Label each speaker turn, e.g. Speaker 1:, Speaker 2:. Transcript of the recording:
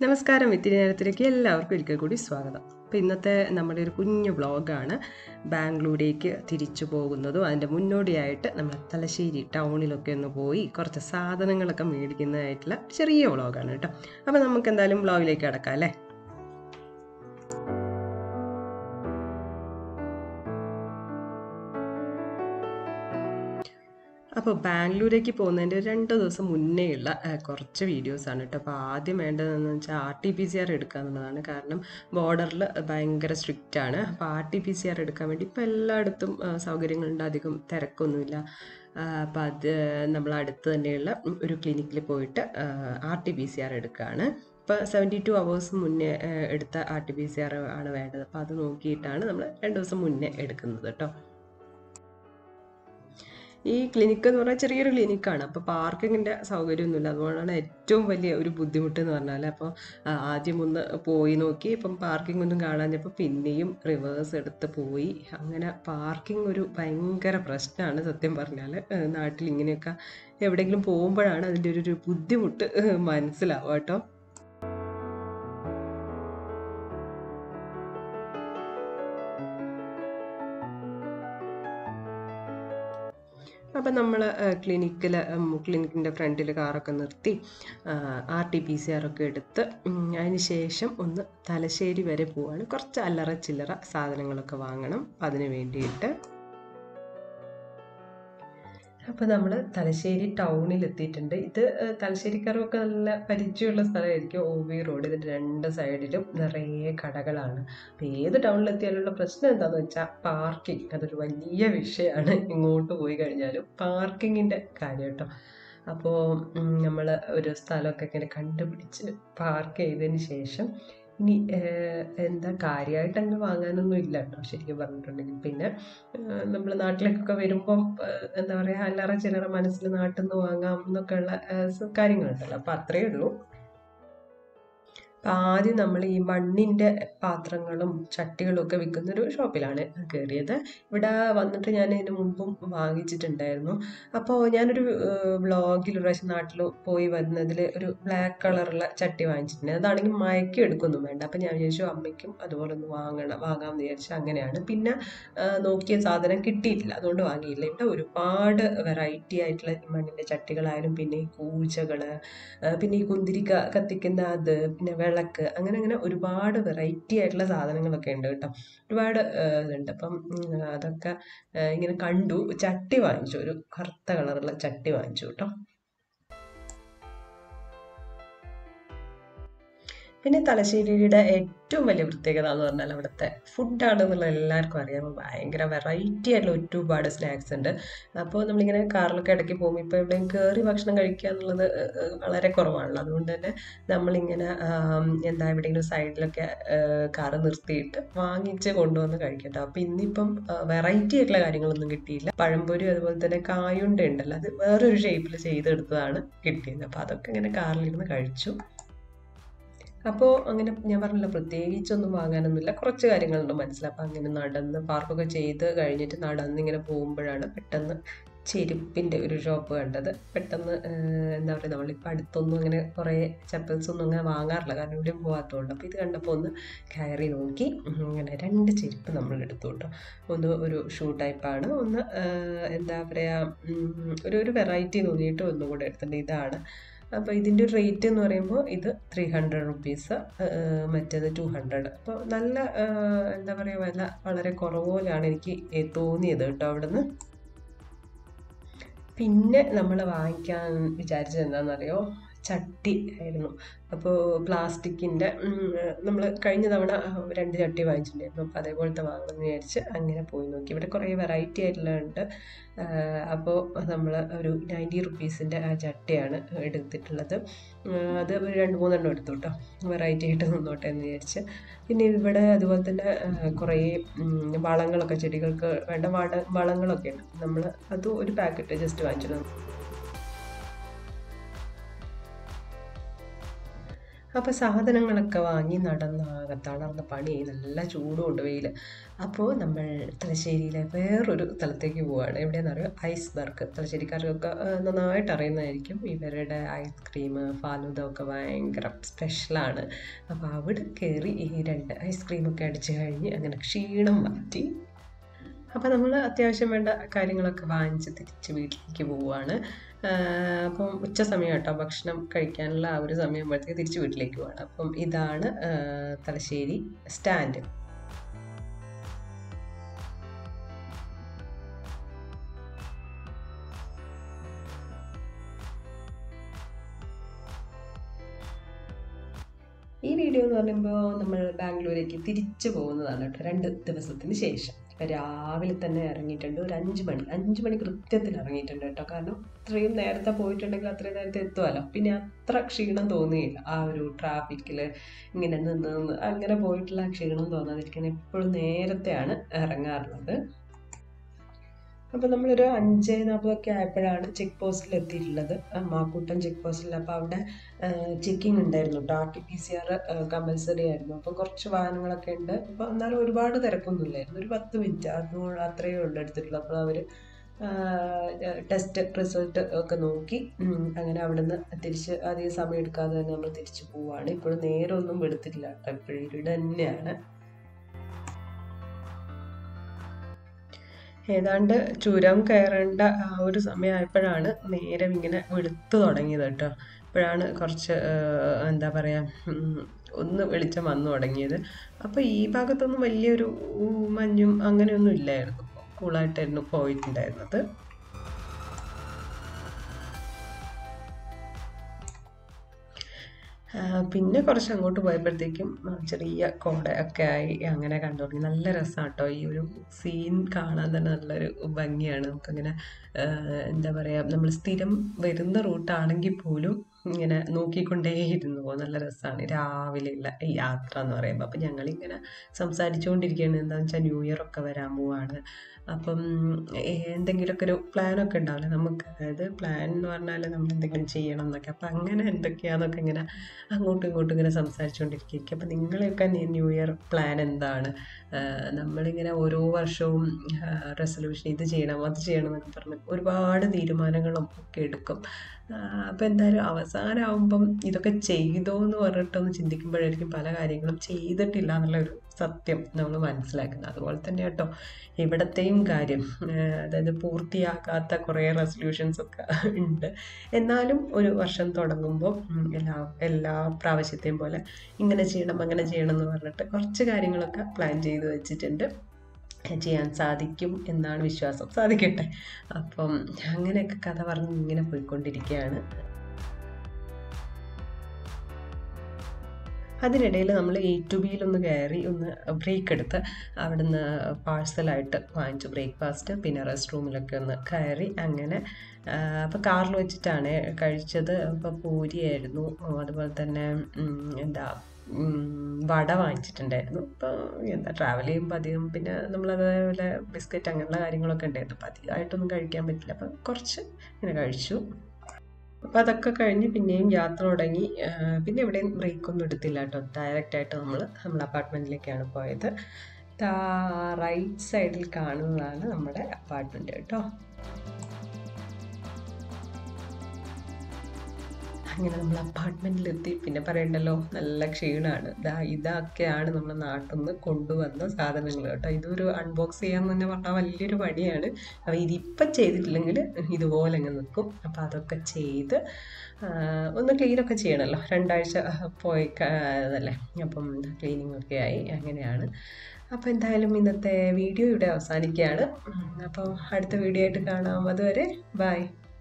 Speaker 1: നമസ്കാരം ഇത്തിരി നേരത്തിലേക്ക് എല്ലാവർക്കും ഒരിക്കൽ കൂടി സ്വാഗതം അപ്പോൾ ഇന്നത്തെ നമ്മുടെ ഒരു കുഞ്ഞു വ്ളോഗാണ് ബാംഗ്ലൂരേക്ക് തിരിച്ചു പോകുന്നതും അതിൻ്റെ മുന്നോടിയായിട്ട് നമ്മൾ തലശ്ശേരി ടൗണിലൊക്കെ ഒന്ന് പോയി കുറച്ച് സാധനങ്ങളൊക്കെ മേടിക്കുന്നതായിട്ടുള്ള ചെറിയ വ്ളോഗാണ് കേട്ടോ അപ്പോൾ നമുക്ക് എന്തായാലും വ്ളോഗിലേക്ക് കിടക്കാം അല്ലേ അപ്പോൾ ബാംഗ്ലൂരേക്ക് പോകുന്നതിൻ്റെ രണ്ട് ദിവസം മുന്നേ ഉള്ള ആ, കുറച്ച് വീഡിയോസാണ് കേട്ടോ അപ്പോൾ ആദ്യം വേണ്ടതെന്ന് വെച്ചാൽ R T P C R എടുക്കുക എന്നുള്ളതാണ് കാരണം ബോർഡറിൽ ഭയങ്കര സ്ട്രിക്റ്റ് ആണ് അപ്പോൾ R T P C R എടുക്കാൻ വേണ്ടി ഇപ്പോൾ എല്ലായിടത്തും ആ, സൗകര്യങ്ങളുണ്ട് അധികം തിരക്കൊന്നുമില്ല അപ്പോൾ അത് നമ്മൾ അടുത്ത് തന്നെയുള്ള ഒരു ക്ലിനിക്കിൽ പോയിട്ട് R T P C R എടുക്കുകയാണ് ഇപ്പോൾ സെവൻറ്റി ടു അവേഴ്സ് മുന്നേ ആ, എടുത്ത R T P C R ആണ് വേണ്ടത് അപ്പോൾ അത് നോക്കിയിട്ടാണ് നമ്മൾ രണ്ട് ദിവസം മുന്നേ എടുക്കുന്നത് കേട്ടോ ഈ ക്ലിനിക്ക് എന്ന് പറഞ്ഞാൽ ചെറിയൊരു ക്ലിനിക്കാണ് അപ്പോൾ പാർക്കിങ്ങിൻ്റെ സൗകര്യമൊന്നുമില്ല അതുകൊണ്ടാണ് ഏറ്റവും വലിയ ഒരു ബുദ്ധിമുട്ട് എന്ന് പറഞ്ഞാൽ അപ്പോൾ ആ, ആദ്യം ഒന്ന് പോയി നോക്കി ഇപ്പം പാർക്കിംഗ് ഒന്നും കാണാഞ്ഞപ്പോൾ പിന്നെയും റിവേഴ്സ് എടുത്ത് പോയി അങ്ങനെ പാർക്കിംഗ് ഒരു ഭയങ്കര പ്രശ്നമാണ് സത്യം പറഞ്ഞാൽ ഏഹ് നാട്ടിൽ ഇങ്ങനെയൊക്കെ എവിടെയെങ്കിലും പോകുമ്പോഴാണ് അതിൻ്റെ ഒരു ഒരു ബുദ്ധിമുട്ട് ഏഹ് മനസ്സിലാവുക കേട്ടോ അപ്പം നമ്മൾ ക്ലിനിക്കിൽ ക്ലിനിക്കിൻ്റെ ഫ്രണ്ടിൽ കാറൊക്കെ നിർത്തി R T P C R ഒക്കെ എടുത്ത് ഉം, അതിന് ശേഷം ഒന്ന് തലശ്ശേരി വരെ പോവാണ് കുറച്ച് അല്ലറ ചില്ലറ സാധനങ്ങളൊക്കെ വാങ്ങണം അതിന് വേണ്ടിയിട്ട് അപ്പോൾ നമ്മൾ തലശ്ശേരി ടൗണിൽ എത്തിയിട്ടുണ്ട് ഇത് ഏഹ്, തലശ്ശേരിക്കാർക്കൊക്കെ നല്ല പരിചയമുള്ള സ്ഥലമായിരിക്കും ഒ വി റോഡ് ഇതിൻ്റെ രണ്ട് സൈഡിലും നിറയെ കടകളാണ് അപ്പോൾ ഏത് ടൗണിലെത്തിയാലുള്ള പ്രശ്നം എന്താണെന്ന് വെച്ചാൽ പാർക്കിംഗ് അതൊരു വലിയ വിഷയമാണ് ഇങ്ങോട്ട് പോയി കഴിഞ്ഞാലും പാർക്കിങ്ങിൻ്റെ കാര്യം കേട്ടോ അപ്പോൾ നമ്മൾ ഒരു സ്ഥലമൊക്കെ ഇങ്ങനെ കണ്ടുപിടിച്ച് പാർക്ക് ചെയ്തതിന് ശേഷം ഇനി ഏഹ്, എന്താ കാര്യമായിട്ട് അങ്ങനെ വാങ്ങാനൊന്നും ഇല്ല കേട്ടോ ശരിക്കും പറഞ്ഞിട്ടുണ്ടെങ്കിൽ പിന്നെ നമ്മൾ നാട്ടിലേക്കൊക്കെ വരുമ്പം ഏഹ്, എന്താ പറയുക അല്ലറ ചില്ലറ മനസ്സിൽ നാട്ടിൽ നിന്ന് വാങ്ങാം എന്നൊക്കെയുള്ള ഏഹ്, കാര്യങ്ങളുണ്ടല്ലോ അപ്പോൾ അത്രയേ ഉള്ളൂ അപ്പം ആദ്യം നമ്മൾ ഈ മണ്ണിൻ്റെ പാത്രങ്ങളും ചട്ടികളും ഒക്കെ വിൽക്കുന്ന ഒരു ഷോപ്പിലാണ് കയറിയത് ഇവിടെ വന്നിട്ട് ഞാൻ ഇതിന് മുമ്പും വാങ്ങിച്ചിട്ടുണ്ടായിരുന്നു അപ്പോൾ ഞാനൊരു വ്ളോഗിൽ ഒരു പ്രാവശ്യം നാട്ടിൽ പോയി വരുന്നതിൽ ഒരു ബ്ലാക്ക് കളറുള്ള ചട്ടി വാങ്ങിച്ചിട്ടുണ്ട് അതാണെങ്കിൽ മയക്കി എടുക്കൊന്നും വേണ്ട അപ്പം ഞാൻ വിചാരിച്ചു അമ്മയ്ക്കും അതുപോലെ ഒന്ന് വാങ്ങണം വാങ്ങാമെന്ന് വിചാരിച്ചു അങ്ങനെയാണ് പിന്നെ ആ, നോക്കിയ സാധനം കിട്ടിയിട്ടില്ല അതുകൊണ്ട് വാങ്ങിയില്ല ഇവിടെ ഒരുപാട് വെറൈറ്റി ആയിട്ടുള്ള ഈ മണ്ണിൻ്റെ ചട്ടികളായാലും പിന്നെ ഈ കൂച്ചകൾ പിന്നെ ഈ കുന്തിരിക്ക കത്തിക്കുന്ന അത് പിന്നെ വിളക്ക് അങ്ങനെ അങ്ങനെ ഒരുപാട് വെറൈറ്റി ആയിട്ടുള്ള സാധനങ്ങളൊക്കെ ഉണ്ട് കേട്ടോ ഒരുപാട് ആ, ഇതുണ്ട് അപ്പം ഉം, അതൊക്കെ ആ, ഇങ്ങനെ കണ്ടു ചട്ടി വാങ്ങിച്ചു ഒരു കറുത്ത കളറുള്ള ചട്ടി വാങ്ങിച്ചു കേട്ടോ പിന്നെ തലശ്ശേരിയുടെ ഏറ്റവും വലിയ പ്രത്യേകത എന്ന് പറഞ്ഞാൽ അവിടുത്തെ ഫുഡാണെന്നുള്ള എല്ലാവർക്കും അറിയാം ഭയങ്കര വെറൈറ്റി ആയിട്ടുള്ള ഒരുപാട് സ്നാക്സ് ഉണ്ട് അപ്പോൾ നമ്മളിങ്ങനെ കാറിലൊക്കെ ഇടയ്ക്ക് പോകുമ്പോൾ ഇപ്പോൾ എവിടെയും കയറി ഭക്ഷണം കഴിക്കുക എന്നുള്ളത് ഏഹ്, ഏഹ്, വളരെ കുറവാണല്ലോ അതുകൊണ്ട് തന്നെ നമ്മളിങ്ങനെ ആം, എന്താ എവിടെയെങ്കിലും സൈഡിലൊക്കെ കാറ് നിർത്തിയിട്ട് വാങ്ങിച്ച് കൊണ്ടുവന്ന് കഴിക്കട്ടോ അപ്പോൾ ഇന്നിപ്പം വെറൈറ്റി ആയിട്ടുള്ള കാര്യങ്ങളൊന്നും കിട്ടിയില്ല പഴംപൊരി അതുപോലെ തന്നെ കായുണ്ട ഉണ്ടല്ലോ അത് വേറൊരു ഷേപ്പിൽ ചെയ്തെടുത്തതാണ് കിട്ടിയത് അപ്പോൾ അതൊക്കെ ഇങ്ങനെ കാറിലിരുന്ന് കഴിച്ചു അപ്പോൾ അങ്ങനെ ഞാൻ പറഞ്ഞില്ല പ്രത്യേകിച്ചൊന്നും വാങ്ങാനൊന്നുമില്ല കുറച്ച് കാര്യങ്ങളുണ്ട് മനസ്സിലായി അപ്പോൾ അങ്ങനെ നടന്ന് പാർക്കൊക്കെ ചെയ്ത് കഴിഞ്ഞിട്ട് നടന്ന് ഇങ്ങനെ പോകുമ്പോഴാണ് പെട്ടെന്ന് ചെരുപ്പിൻ്റെ ഒരു ഷോപ്പ് കണ്ടത് പെട്ടെന്ന് ഏഹ്, എന്താ പറയുക നമ്മളിപ്പോൾ അടുത്തൊന്നും അങ്ങനെ കുറേ ചപ്പൽസ് ഒന്നും അങ്ങനെ വാങ്ങാറില്ല കാരണം ഇവിടെയും പോകാത്തതുകൊണ്ട് അപ്പോൾ ഇത് കണ്ടപ്പോൾ ഒന്ന് കയറി നോക്കി ഉം, അങ്ങനെ രണ്ട് ചെരുപ്പ് നമ്മൾ എടുത്തു കേട്ടോ ഒന്ന് ഒരു ഷൂ ടൈപ്പാണ് ഒന്ന് ഏഹ്, എന്താ പറയുക ഉം, ഒരു ഒരു വെറൈറ്റി തോന്നിയിട്ട് ഒന്നും കൂടെ എടുത്തിട്ടുണ്ട് ഇതാണ് അപ്പോൾ ഇതിൻ്റെ ഒരു റേറ്റ് എന്ന് പറയുമ്പോൾ ഇത് ത്രീ ഹൺഡ്രഡ് റുപ്പീസ് മറ്റേത് ടു ഹൺഡ്രഡ് അപ്പോൾ നല്ല ആ, എന്താ പറയുക വില വളരെ കുറവ് പോലെയാണ് എനിക്ക് ഏ- തോന്നിയത് കേട്ടോ അവിടുന്ന് പിന്നെ നമ്മൾ വാങ്ങിക്കാൻ വിചാരിച്ചത് എന്താണെന്നറിയോ ചട്ടി ആയിരുന്നു അപ്പോൾ പ്ലാസ്റ്റിക്കിൻ്റെ നമ്മൾ കഴിഞ്ഞ തവണ രണ്ട് ചട്ടി വാങ്ങിച്ചിട്ടുണ്ടായിരുന്നു അപ്പോൾ അതേപോലത്തെ വാങ്ങണമെന്ന് വിചാരിച്ച് അങ്ങനെ പോയി നോക്കി ഇവിടെ കുറേ വെറൈറ്റി ആയിട്ടുള്ള ഉണ്ട് അപ്പോൾ നമ്മൾ ഒരു നയൻറ്റി റുപ്പീസിൻ്റെ ആ ചട്ടിയാണ് എടുത്തിട്ടുള്ളത് ആ, അത് ഒരു രണ്ട് മൂന്നെണ്ണം എടുത്തു കേട്ടോ വെറൈറ്റി ആയിട്ട് നിന്നോട്ടെ എന്ന് വിചാരിച്ച് പിന്നെ ഇവിടെ അതുപോലെ തന്നെ ആ, കുറേ ഉം, വളങ്ങളൊക്കെ ചെടികൾക്ക് വേണ്ട വള വളങ്ങളൊക്കെ ഉണ്ട് നമ്മൾ അത് ഒരു പാക്കറ്റ് ജസ്റ്റ് വാങ്ങിച്ചിട്ടുണ്ട് അപ്പോൾ സാധനങ്ങളൊക്കെ വാങ്ങി നടന്നാകെ തളർന്ന പണിയായി നല്ല ചൂടുമുണ്ട് വെയിൽ അപ്പോൾ നമ്മൾ തലശ്ശേരിയിലെ വേറൊരു സ്ഥലത്തേക്ക് പോവുകയാണ് എവിടെയാണെന്ന് അറിയോ ഐസ്ബർഗ് തലശ്ശേരിക്കാർക്കൊക്കെ ആ, നന്നായിട്ട് അറിയുന്നതായിരിക്കും ഇവരുടെ ഐസ്ക്രീം ഫാലൂദ ഒക്കെ ഭയങ്കര സ്പെഷ്യലാണ് അപ്പോൾ അവിടെ കയറി ഈ രണ്ട് ഐസ്ക്രീമൊക്കെ അടിച്ച് കഴിഞ്ഞ് അങ്ങനെ ക്ഷീണം മാറ്റി അപ്പോൾ നമ്മൾ അത്യാവശ്യം വേണ്ട കാര്യങ്ങളൊക്കെ വാങ്ങിച്ച് തിരിച്ച് വീട്ടിലേക്ക് പോവുകയാണ് ആഹ് അപ്പം ഉച്ച സമയം കേട്ടോ ഭക്ഷണം കഴിക്കാനുള്ള ആ ഒരു സമയമാകുമ്പോഴത്തേക്ക് തിരിച്ച് വീട്ടിലേക്ക് പോവാണ് അപ്പം ഇതാണ് ആഹ് തലശ്ശേരി സ്റ്റാൻഡ് ഈ വീഡിയോ എന്ന് പറയുമ്പോൾ നമ്മൾ ബാംഗ്ലൂരേക്ക് തിരിച്ചു പോകുന്നതാണ് കേട്ടോ രണ്ട് ദിവസത്തിന് ശേഷം രാവിലെ തന്നെ ഇറങ്ങിയിട്ടുണ്ട് ഒരു അഞ്ച് മണി അഞ്ച് മണി കൃത്യത്തിൽ ഇറങ്ങിയിട്ടുണ്ട് കേട്ടോ കാരണം ഇത്രയും നേരത്തെ പോയിട്ടുണ്ടെങ്കിൽ അത്രയും നേരത്തെ എത്തുമല്ലോ പിന്നെ അത്ര ക്ഷീണം തോന്നിയില്ല ആ ഒരു ട്രാഫിക്കിൽ ഇങ്ങനെ നിന്ന് നിന്ന് അങ്ങനെ പോയിട്ടുള്ള ആ ക്ഷീണം തോന്നാതിരിക്കാൻ എപ്പോഴും നേരത്തെയാണ് ഇറങ്ങാറുള്ളത് അപ്പോൾ നമ്മളൊരു അഞ്ച് നാൽപ്പതൊക്കെ ആയപ്പോഴാണ് ചെക്ക് പോസ്റ്റിൽ എത്തിയിട്ടുള്ളത് ആ, മാക്കൂട്ടം ചെക്ക് പോസ്റ്റിൽ അപ്പോൾ അവിടെ ചെക്കിംഗ് ഉണ്ടായിരുന്നു കേട്ടോ R T P C R compulsory ആയിരുന്നു അപ്പോൾ കുറച്ച് വാഹനങ്ങളൊക്കെ ഉണ്ട് അപ്പോൾ എന്നാലും ഒരുപാട് തിരക്കൊന്നുമില്ലായിരുന്നു ഒരു പത്ത് മിനിറ്റ് അതുകൊണ്ട് അത്രയേ ഉള്ളൂ എടുത്തിട്ടുള്ളൂ അപ്പോൾ അവർ ടെസ്റ്റ് റിസൾട്ട് ഒക്കെ നോക്കി ഉം, അങ്ങനെ അവിടുന്ന് തിരിച്ച് അധികം സമയം എടുക്കാതെ തന്നെ നമ്മൾ തിരിച്ചു പോവുകയാണ് ഇപ്പോഴും നേരമൊന്നും വെളുത്തിട്ടില്ല കേട്ടോ ഇപ്പോഴും ഇവിടെ തന്നെയാണ് ഏതാണ്ട് ചുരം കയറേണ്ട ആ ഒരു സമയമായപ്പോഴാണ് നേരം ഇങ്ങനെ വെളുത്തു തുടങ്ങിയത് കേട്ടോ ഇപ്പോഴാണ് കുറച്ച് ആ, എന്താ പറയുക ഉം, ഒന്ന് വെളിച്ചം വന്നു തുടങ്ങിയത് അപ്പോൾ ഈ ഭാഗത്തൊന്നും വലിയൊരു ഉം, മഞ്ഞും അങ്ങനെയൊന്നും ഇല്ലായിരുന്നു കൂളായിട്ടായിരുന്നു പോയിട്ടുണ്ടായിരുന്നത് ആ, പിന്നെ കുറച്ച് അങ്ങോട്ട് പോയപ്പോഴത്തേക്കും ആ, ചെറിയ കോടയൊക്കെ ആയി അങ്ങനെ കണ്ടു തുടങ്ങി നല്ല രസമാണ് കേട്ടോ ഈ ഒരു സീൻ കാണാൻ തന്നെ നല്ലൊരു ഭംഗിയാണ് നമുക്കങ്ങനെ ആ, എന്താ പറയുക നമ്മൾ സ്ഥിരം വരുന്ന റൂട്ടാണെങ്കിൽ പോലും ഇങ്ങനെ നോക്കിക്കൊണ്ടേയിരുന്നു പോകും നല്ല രസമാണ് രാവിലെയുള്ള ഈ യാത്ര എന്ന് പറയുമ്പോൾ അപ്പം ഞങ്ങളിങ്ങനെ സംസാരിച്ചുകൊണ്ടിരിക്കുകയാണ് എന്താണെന്ന് വെച്ചാൽ ന്യൂ ഇയർ ഒക്കെ വരാൻ പോവാണ് അപ്പം ഏ, എന്തെങ്കിലുമൊക്കെ ഒരു പ്ലാനൊക്കെ ഉണ്ടാവില്ല നമുക്ക് അതായത് പ്ലാൻ എന്ന് പറഞ്ഞാൽ നമ്മൾ എന്തെങ്കിലും ചെയ്യണം എന്നൊക്കെ അപ്പം അങ്ങനെ എന്തൊക്കെയാണെന്നൊക്കെ ഇങ്ങനെ അങ്ങോട്ടും ഇങ്ങോട്ടും ഇങ്ങനെ സംസാരിച്ചുകൊണ്ടിരിക്കുക അപ്പം നിങ്ങളെയൊക്കെ ന്യൂ ഇയർ പ്ലാൻ എന്താണ് ആഹ് നമ്മളിങ്ങനെ ഓരോ വർഷവും റെസൊല്യൂഷൻ ഇത് ചെയ്യണം അത് ചെയ്യണം എന്നൊക്കെ പറഞ്ഞ് ഒരുപാട് തീരുമാനങ്ങളും ഒക്കെ എടുക്കും അപ്പോൾ എന്തായാലും അവസാനമാകുമ്പം ഇതൊക്കെ ചെയ്തോ എന്ന് പറഞ്ഞിട്ടൊന്ന് ചിന്തിക്കുമ്പോഴായിരിക്കും പല കാര്യങ്ങളും ചെയ്തിട്ടില്ല എന്നുള്ള ഒരു സത്യം നമ്മൾ മനസ്സിലാക്കുന്നത് അതുപോലെ തന്നെ കേട്ടോ ഇവിടത്തെയും കാര്യം ആഹ് അതായത് പൂർത്തിയാക്കാത്ത കുറേ റെസൊല്യൂഷൻസ് ഒക്കെ ഉണ്ട് എന്നാലും ഒരു വർഷം തുടങ്ങുമ്പോൾ ഉം, എല്ലാ എല്ലാ പ്രാവശ്യത്തെയും പോലെ ഇങ്ങനെ ചെയ്യണം അങ്ങനെ ചെയ്യണം എന്ന് പറഞ്ഞിട്ട് കുറച്ച് കാര്യങ്ങളൊക്കെ പ്ലാൻ ചെയ്ത് വെച്ചിട്ടുണ്ട് ചെയ്യാൻ സാധിക്കും എന്നാണ് വിശ്വാസം സാധിക്കട്ടെ അപ്പം അങ്ങനെയൊക്കെ കഥ പറഞ്ഞ് ഇങ്ങനെ പോയിക്കൊണ്ടിരിക്കുകയാണ് അതിനിടയിൽ നമ്മൾ എ ടു ബിയിലൊന്ന് കയറി ഒന്ന് ബ്രേക്ക് എടുത്ത് അവിടുന്ന് പാഴ്സലായിട്ട് വാങ്ങിച്ചു ബ്രേക്ക്ഫാസ്റ്റ് പിന്നെ റെസ്റ്റ് റൂമിലൊക്കെ ഒന്ന് കയറി അങ്ങനെ അപ്പോൾ കാറിൽ വെച്ചിട്ടാണ് കഴിച്ചത് അപ്പോൾ പൂരിയായിരുന്നു അതുപോലെ തന്നെ ഉം, എന്താ ഉം, വട വാങ്ങിച്ചിട്ടുണ്ടായിരുന്നു അപ്പോൾ എന്താ ട്രാവൽ ചെയ്യുമ്പോൾ അധികം പിന്നെ നമ്മൾ അതേപോലെ ബിസ്ക്കറ്റ് അങ്ങനെയുള്ള കാര്യങ്ങളൊക്കെ ഉണ്ടായിരുന്നു അപ്പോൾ അധികമായിട്ടൊന്നും കഴിക്കാൻ പറ്റില്ല അപ്പം കുറച്ച് ഇങ്ങനെ കഴിച്ചു അപ്പം അതൊക്കെ കഴിഞ്ഞ് പിന്നെയും യാത്ര തുടങ്ങി ആ, പിന്നെ എവിടെയും ബ്രേക്ക് ഒന്നും എടുത്തില്ല കേട്ടോ ഡയറക്റ്റ് ആയിട്ട് നമ്മൾ നമ്മുടെ അപ്പാർട്ട്മെൻറ്റിലേക്കാണ് പോയത് റൈറ്റ് സൈഡിൽ കാണുന്നതാണ് നമ്മുടെ അപ്പാർട്ട്മെൻറ്റ് കേട്ടോ അങ്ങനെ നമ്മൾ അപ്പാർട്ട്മെൻറ്റിലെത്തി പിന്നെ പറയണ്ടല്ലോ നല്ല ക്ഷീണമാണ് ഇതാ ഇതൊക്കെയാണ് നമ്മുടെ നാട്ടിൽ നിന്ന് കൊണ്ടുവന്ന സാധനങ്ങൾ കേട്ടോ ഇതൊരു അൺബോക്സ് ചെയ്യാൻ തന്നെ പറഞ്ഞാൽ വലിയൊരു പണിയാണ് അപ്പോൾ ഇതിപ്പം ചെയ്തിട്ടില്ലെങ്കിൽ ഇതുപോലെ അങ്ങ് നിൽക്കും അപ്പോൾ അതൊക്കെ ചെയ്ത് ആ, ഒന്ന് ക്ലീനൊക്കെ ചെയ്യണമല്ലോ രണ്ടാഴ്ച പോയി അതല്ലേ അപ്പം ക്ലീനിങ് ഒക്കെ ആയി അങ്ങനെയാണ് അപ്പോൾ എന്തായാലും ഇന്നത്തെ വീഡിയോ ഇവിടെ അവസാനിക്കുകയാണ് അപ്പോൾ അടുത്ത വീഡിയോ ആയിട്ട് കാണാം അതുവരെ ബൈ